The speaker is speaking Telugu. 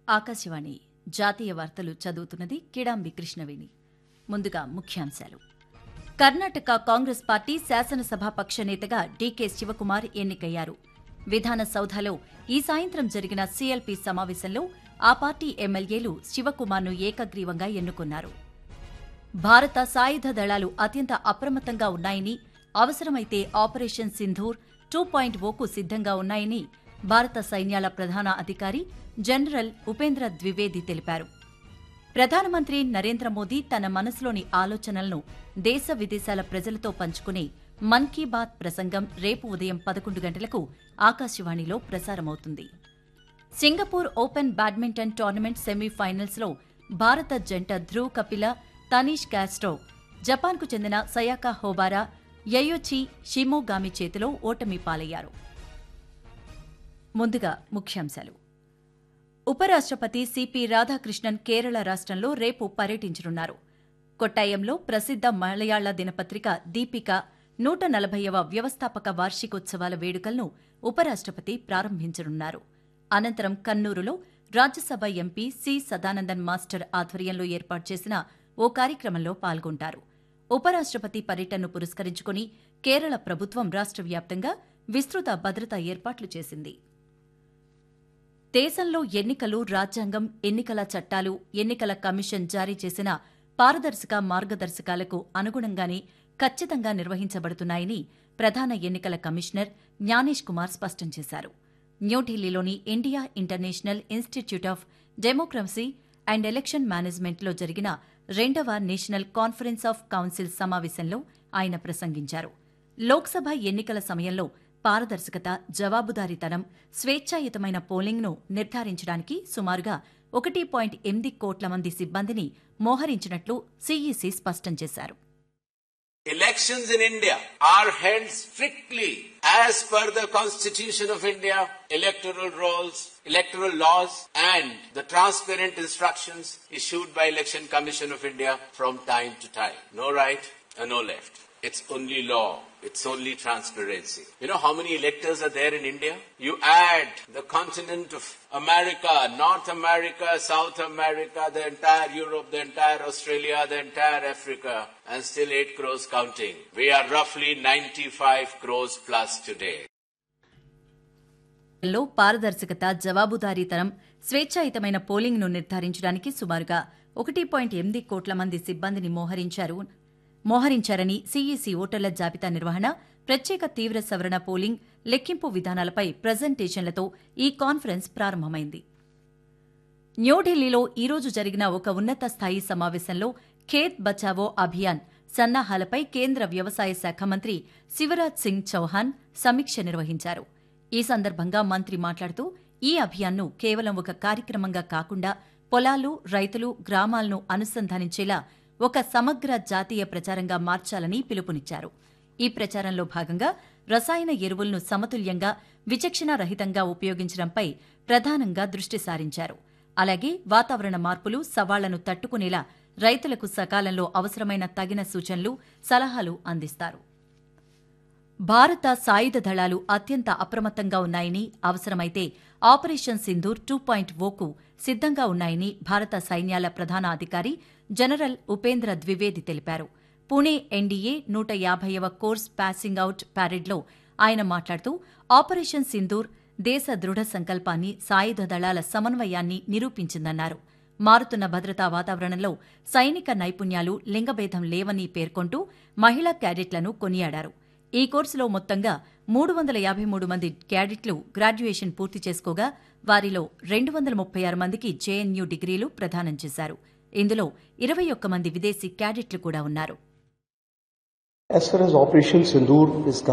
ఆకాశవాణి జాతీయ వార్తలు చదువుతున్నది కిడాంబి కృష్ణవేణి ముందుగా ముఖ్యాంశాలు కర్ణాటక కాంగ్రెస్ పార్టీ శాసనసభ పక్ష నేతగా డీకే శివకుమార్ ఎన్నికయ్యారు విధాన సౌధలో ఈ సాయంత్రం జరిగిన సీఎల్పీ సమావేశంలో ఆ పార్టీ ఎమ్మెల్యేలు శివకుమార్ను ఏకగ్రీవంగా ఎన్నుకున్నారు భారత సాయుధ దళాలు అత్యంత అప్రమత్తంగా ఉన్నాయని అవసరమైతే ఆపరేషన్ సింధూర్ టూ పాయింట్ ఓకు సిద్ధంగా ఉన్నాయని భారత సైన్యాల ప్రధాన అధికారి జనరల్ ఉపేంద్ర ద్వివేది తెలిపారు ప్రధానమంత్రి నరేంద్ర మోదీ తన మనసులోని ఆలోచనలను దేశ విదేశాల ప్రజలతో పంచుకునే మన్ కీ బాత్ ప్రసంగం రేపు ఉదయం పదకొండు గంటలకు ఆకాశవాణిలో ప్రసారమవుతుంది సింగపూర్ ఓపెన్ బ్యాడ్మింటన్ టోర్నమెంట్ సెమీఫైనల్స్లో భారత జంట ధ్రువ్ కపిల తనీష్ క్యాస్ట్రో జపాన్కు చెందిన సయాకా హోబారా యయోచి షిమోగామి చేతిలో ఓటమి పాలయ్యారు ముందుగా ముఖ్యాంశాలు ఉపరాష్ట్రపతి సిపి రాధాకృష్ణన్ కేరళ రాష్ట్రంలో రేపు పర్యటించనున్నారు కొట్టాయంలో ప్రసిద్ధ మలయాళ దినపత్రిక దీపిక నూట నలభైవ వ్యవస్థాపక వార్షికోత్సవాల వేడుకలను ఉపరాష్ట్రపతి ప్రారంభించనున్నారు అనంతరం కన్నూరులో Rajya Sabha MP C Sadanandan master ఆధ్వర్యంలో ఏర్పాటు చేసిన ఓ కార్యక్రమంలో పాల్గొంటారు ఉపరాష్ట్రపతి పర్యటనను పురస్కరించుకుని కేరళ ప్రభుత్వం రాష్ట్ర వ్యాప్తంగా విస్తృత భద్రతా ఏర్పాట్లు చేసింది దేశంలో ఎన్నికలు రాజ్యాంగం ఎన్నికల చట్టాలు ఎన్నికల కమిషన్ జారీ చేసిన పారదర్శక మార్గదర్శకాలకు అనుగుణంగానే ఖచ్చితంగా నిర్వహించబడుతున్నాయని ప్రధాన ఎన్నికల కమిషనర్ జ్ఞానేష్ కుమార్ స్పష్టం చేశారు న్యూఢిల్లీలోని India international institute of democracy and election మేనేజ్మెంట్లో జరిగిన రెండవ నేషనల్ కాన్ఫరెన్స్ ఆఫ్ కౌన్సిల్ సమావేశంలో ఆయన ప్రసంగించారు లోక్సభ ఎన్నికల సమయంలో పారదర్శకత జవాబుదారీతనం స్వేచ్ఛాయుతమైన పోలింగ్ను నిర్ధారించడానికి సుమారుగా ఒకటి పాయింట్ ఎనిమిది కోట్ల మంది సిబ్బందిని మోహరించినట్లు సీఈసీ స్పష్టం చేశారు Elections in India are held strictly as per the Constitution of India, electoral rolls, electoral laws, and the transparent instructions issued by Election Commission of India from time to time. No right and no left. It's only law. It's only transparency. You know how many electors are there in India? You add the continent of America, North America, South America, the entire Europe, the entire Australia, the entire Africa, and still 8 crores counting. We are roughly 95 crores plus today. లో పారదర్శకత జవాబుదారీతనం స్వేచ్ఛాయుతమైన పోలింగ్ను నిర్ధారించడానికి సుమారుగా ఒకటి పాయింట్ ఎనిమిది కోట్ల మంది సిబ్బందిని మోహరించారు మోహరించారని సీఈసీ ఓటర్ల జాబితా నిర్వహణ ప్రత్యేక తీవ్ర సవరణ పోలింగ్ లెక్కింపు విధానాలపై ప్రజెంటేషన్లతో ఈ కాన్ఫరెన్స్ ప్రారంభమైంది న్యూఢిల్లీలో ఈరోజు జరిగిన ఒక ఉన్నత స్థాయి సమావేశంలో ఖేత్ బచావో అభియాన్ సన్నాహాలపై కేంద్ర వ్యవసాయ శాఖ మంత్రి శివరాజ్ సింగ్ చౌహాన్ సమీక్ష నిర్వహించారు ఈ సందర్భంగా మంత్రి మాట్లాడుతూ ఈ అభియాన్ను కేవలం ఒక కార్యక్రమంగా కాకుండా పొలాలు రైతులు గ్రామాలను అనుసంధానించేలా ఒక సమగ్ర జాతీయ ప్రచారంగా మార్చాలని పిలుపునిచ్చారు ఈ ప్రచారంలో భాగంగా రసాయన ఎరువులను సమతుల్యంగా విచక్షణారహితంగా ఉపయోగించడంపై ప్రధానంగా దృష్టి సారించారు అలాగే వాతావరణ మార్పులు సవాళ్లను తట్టుకునేలా రైతులకు సకాలంలో అవసరమైన తగిన సూచనలు సలహాలు అందిస్తారు భారత సాయుధ దళాలు అత్యంత అప్రమత్తంగా ఉన్నాయని అవసరమైతే ఆపరేషన్ సింధూర్ టూ పాయింట్ ఓకు సిద్ధంగా ఉన్నాయని భారత సైన్యాల ప్రధాన అధికారి జనరల్ ఉపేంద్ర ద్వివేది తెలిపారు పుణే ఎన్డీఏ నూట యాభైవ కోర్స్ పాసింగ్ అవుట్ ప్యారెడ్లో ఆయన మాట్లాడుతూ ఆపరేషన్ సింధూర్ దేశ దృఢ సంకల్పాన్ని సాయుధ దళాల సమన్వయాన్ని నిరూపించిందన్నారు మారుతున్న భద్రతా వాతావరణంలో సైనిక నైపుణ్యాలు లింగభేదం లేవని పేర్కొంటూ మహిళా క్యాడెట్లను కొనియాడారు ఈ కోర్సులో మొత్తంగా మూడు వందల యాభై మూడు మంది క్యాడెట్లు గ్రాడ్యుయేషన్ పూర్తి చేసుకోగా వారిలో రెండు వందల ముప్పై ఆరు మందికి జేఎన్యూ డిగ్రీలు ప్రదానం చేశారు ఇందులో ఇరవై ఒక్క మంది విదేశీ క్యాడెట్లు కూడా ఉన్నారు As far as Operation Sindoor is